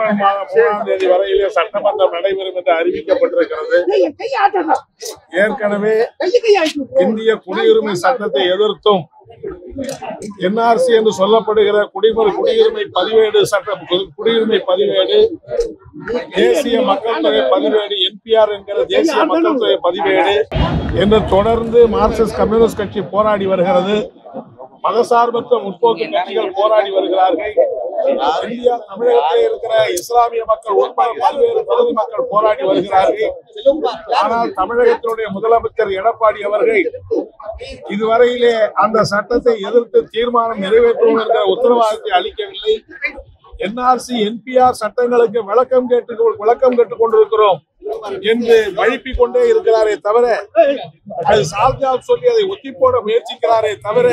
April மாதம் மூணாம் தேதி வரையிலே சட்டமன்றம் நடைபெறும் என்று அறிவிக்கப்பட்டிருக்கிறது ஏற்கனவே இந்திய குடியுரிமை சட்டத்தை எதிர்த்தும் என்ஆர்சி என்று சொல்லப்படுகிற குடிமுறை குடியுரிமை பதிவேடு சட்டம் கு- குடியுரிமை பதிவேடு தேசிய மக்கள் தொகை பதிவேடு என்பிஆர் என்கிற தேசிய மக்கள் தொகை பதிவேடு என்று தொடர்ந்து மார்க்சிஸ்ட் கம்யூனிஸ்ட் கட்சி போராடி வருகிறது மதசார்பற்ற முற்போக்கு கட்சிகள் போராடி வருகிறார்கள் இந்தியா தமிழகத்தில் இருக்கிற இஸ்லாமிய மக்கள் உட்பட பல்வேறு பகுதி மக்கள் போராடி வருகிறார்கள் ஆனால் தமிழகத்தினுடைய முதலமைச்சர் எடப்பாடி அவர்கள் இதுவரையிலே அந்த சட்டத்தை எதிர்த்து தீர்மானம் நிறைவேற்றுவோம் என்ற உத்தரவாதத்தை அளிக்கவில்லை என்ஆர்சி என்பிஆர் சட்டங்களுக்கு விளக்கம் கேட்டு விளக்கம் கேட்டுக் கொண்டிருக்கிறோம் என்று வழுப்பிக் கொண்டே இருக்கிறாரே தவிர அது சால்ஜால் சொல்லி அதை ஒத்தி போட முயற்சிக்கிறாரே தவிர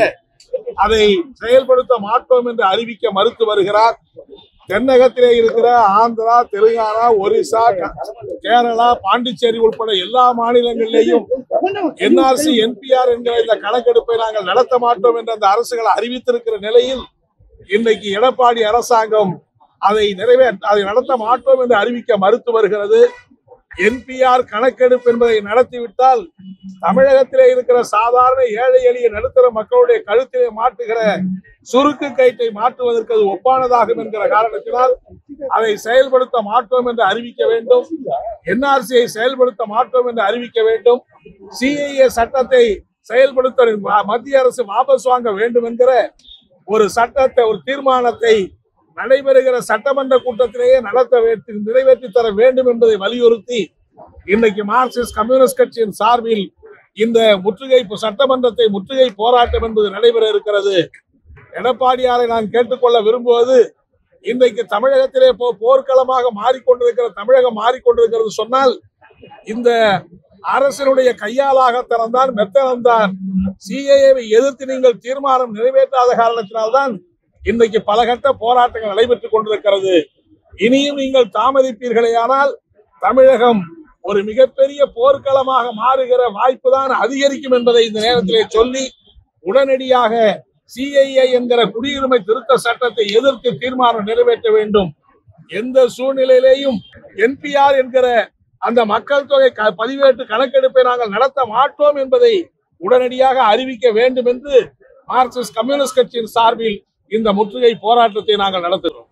அதை செயல்படுத்த மாட்டோம் என்று அறிவிக்க மறுத்து வருகிறார் தென்னகத்திலே இருக்கிற ஆந்திரா தெலுங்கானா ஒரிசா க- கேரளா பாண்டிச்சேரி உட்பட எல்லா மாநிலங்களிலேயும் என்ஆர்சி என்பிஆர் என்கிற இந்த கணக்கெடுப்பை நாங்கள் நடத்த மாட்டோம் என்று அந்த அரசுகள் அறிவித்திருக்கிற நிலையில் இன்றைக்கு எடப்பாடி அரசாங்கம் அதை நிறைவே அதை நடத்த மாட்டோம் என்று அறிவிக்க மறுத்து வருகிறது என்பிஆர் கணக்கெடுப்பு என்பதை நடத்திவிட்டால் தமிழகத்திலே இருக்கிற சாதாரண ஏழை எளிய நடுத்தர மக்களுடைய கழுத்திலே மாட்டுகிற சுருக்கு கயிற்றை மாற்றுவதற்கு அது ஒப்பானதாகும் என்கிற காரணத்தினால் அதை செயல்படுத்த மாட்டோம் என்று அறிவிக்க வேண்டும் என்ஆர்சியை செயல்படுத்த மாட்டோம் என்று அறிவிக்க வேண்டும் சிஐஏ சட்டத்தை செயல்படுத்த ம- மத்திய அரசு வாபஸ் வாங்க வேண்டும் என்கிற ஒரு சட்டத்தை ஒரு தீர்மானத்தை நடைபெறுகிற சட்டமன்ற கூட்டத்திலேயே நடத்த வே- நிறைவேற்றி தர வேண்டும் என்பதை வலியுறுத்தி இன்னைக்கு மார்க்சிஸ்ட் கம்யூனிஸ்ட் கட்சியின் சார்பில் இந்த முற்றுகை சட்டமன்றத்தை முற்றுகை போராட்டம் என்பது நடைபெற இருக்கிறது எடப்பாடியாரை நான் கேட்டுக்கொள்ள விரும்புவது இன்றைக்கு தமிழகத்திலே போ- போர்க்களமாக மாறிக்கொண்டிருக்கிற தமிழகம் மாறிக்கொண்டிருக்கிறது சொன்னால் இந்த அரசினுடைய கையாலாகத்தனம் தான் மெத்தனம் தான் சிஏஏவை எதிர்த்து நீங்கள் தீர்மானம் நிறைவேற்றாத காரணத்தினால்தான் இன்றைக்கு பல கட்ட போராட்டங்கள் நடைபெற்றுக் கொண்டிருக்கிறது இனியும் நீங்கள் தாமதிப்பீர்களேயானால் தமிழகம் ஒரு மிகப்பெரிய போர்க்களமாக மாறுகிற வாய்ப்பு தான் அதிகரிக்கும் என்பதை இந்த நேரத்திலே சொல்லி உடனடியாக சிஐஏ என்கிற குடியுரிமை திருத்த சட்டத்தை எதிர்த்து தீர்மானம் நிறைவேற்ற வேண்டும் எந்த சூழ்நிலையிலேயும் என்பிஆர் என்கிற அந்த மக்கள் தொகை க- பதிவேட்டு கணக்கெடுப்பை நாங்கள் நடத்த மாட்டோம் என்பதை உடனடியாக அறிவிக்க வேண்டும் என்று மார்க்சிஸ்ட் கம்யூனிஸ்ட் கட்சியின் சார்பில் இந்த முற்றுகை போராட்டத்தை நாங்கள் நடத்துகிறோம்